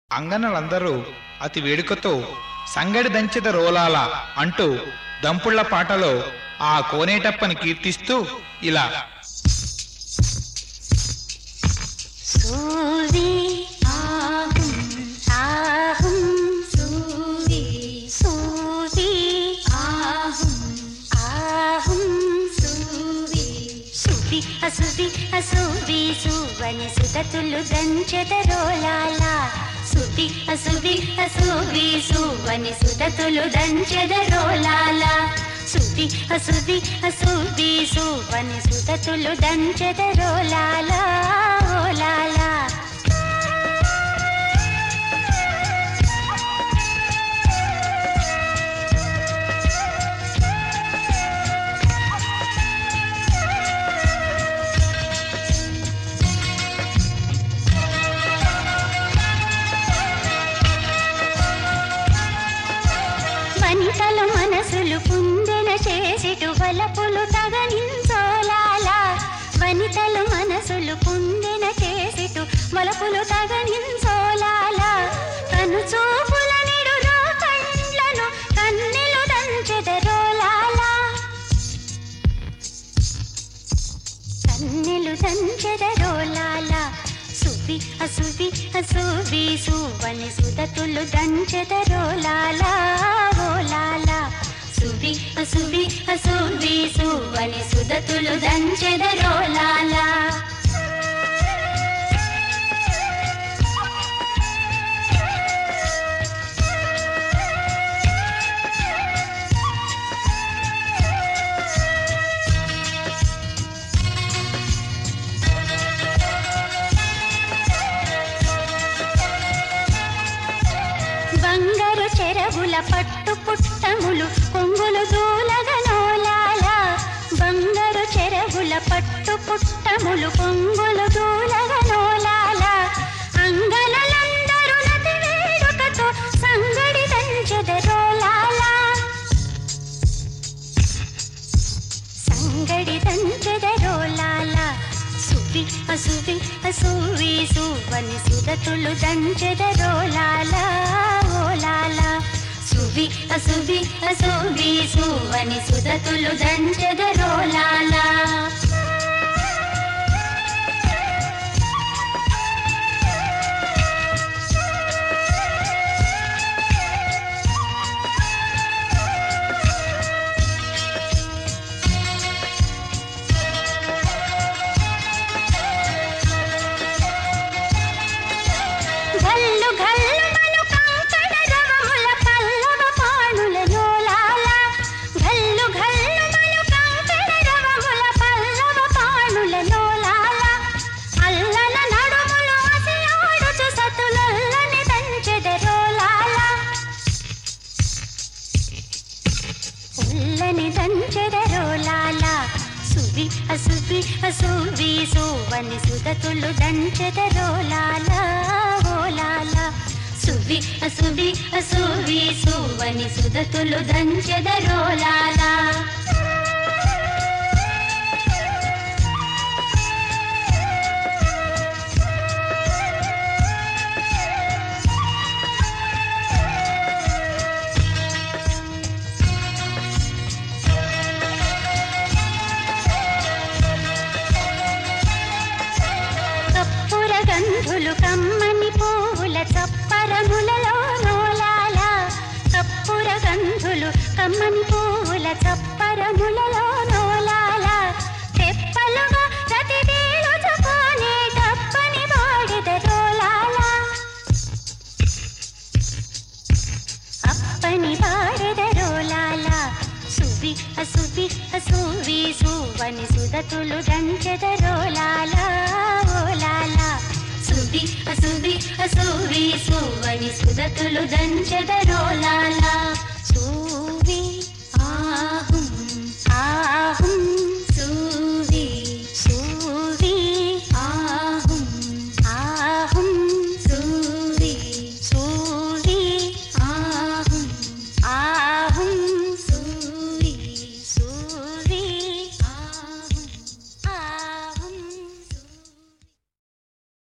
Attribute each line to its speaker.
Speaker 1: అంగనలందరూ అతి వేడుకతో సంగడి దంచెద రోలాల అంటూ దంపుళ్ల పాటలో ఆ కోనేటప్పని కీర్తిస్తూ ఇలా
Speaker 2: சூவி ஆகும் ஆகும் சூவி சூவி ஆகும் ஆகும் சூவி సువి అసువి అసువి సువని సుతతులు దంచెదరోలాల సువి అసువి అసువి సువని సుతతులు దంచెదరోలాల సువి అసువి అసువి సువని సుతతులు దంచెదరోలాల ఓలాల వనితలు మనసులు కుందెన చేసిటు వలపులు తగనించోలాల వనితలు మనసులు కుందెన చేసిటు వలపులు తగనించోలాల కను చూపుల నిడులో కండ్లను కన్నెలు దంచెదరోలాల కన్నెలు దంచెదరోలాల సువి అసువి అసువి సువని సుదతులు దంచెదరోలాల ఓలాల సువి అసువి అసువి సువని సుదతులు దంచెదరోలాల బంగారు చెరవుల పట్టు పుట్టములు కొంగులు దూలగనోలాల బంగారు చెరవుల పట్టు పుట్టములు కొంగులు దూలగనోలాల అంగనలందరూ నది వేడుకతో సంగడి దంచెదరోలాల సంగడి దంచెదరోలాల సువి అసువి అసువి సువని సుదతులు దంచెదరోలాల ఓలాల సువి అసువి అసువి సువని సుదతులు దంచెదరోలాల గల్లు గల్లు మను కంకణ రవముల పల్లవ పాణుల నోలాల గల్లు గల్లు మను కంకణ రవముల పల్లవ పాణుల నోలాల అల్లన నడుములు అసియాడుచు సతులల్లని దంచెదరోలాల ఉల్లని దంచెదరోలాల సువి అసువి అసువి సువని సుదతులు దంచెదరోలాల ఓలాల సువి అసువి అసువి సువని సుదతులు దంచెదరోలాల కప్పుర గంధులు కమ్మని పువ్వుల చప్పరములలో నోలాల కప్పుర గంధులు కమ్మని పువ్వుల చప్పరములలో నోలాల తెప్పలుగా ప్రతి వేళుచుకొని డప్పని వాడిద రోలాల అప్పని వాడిద రోలాల సువి అసువి అసువి సువని సుదతులు దంచెదరోలాల ఓలాల సువి అసువి అసువి సువని సుదతులు దంచెదరోలాల సువి ఆహ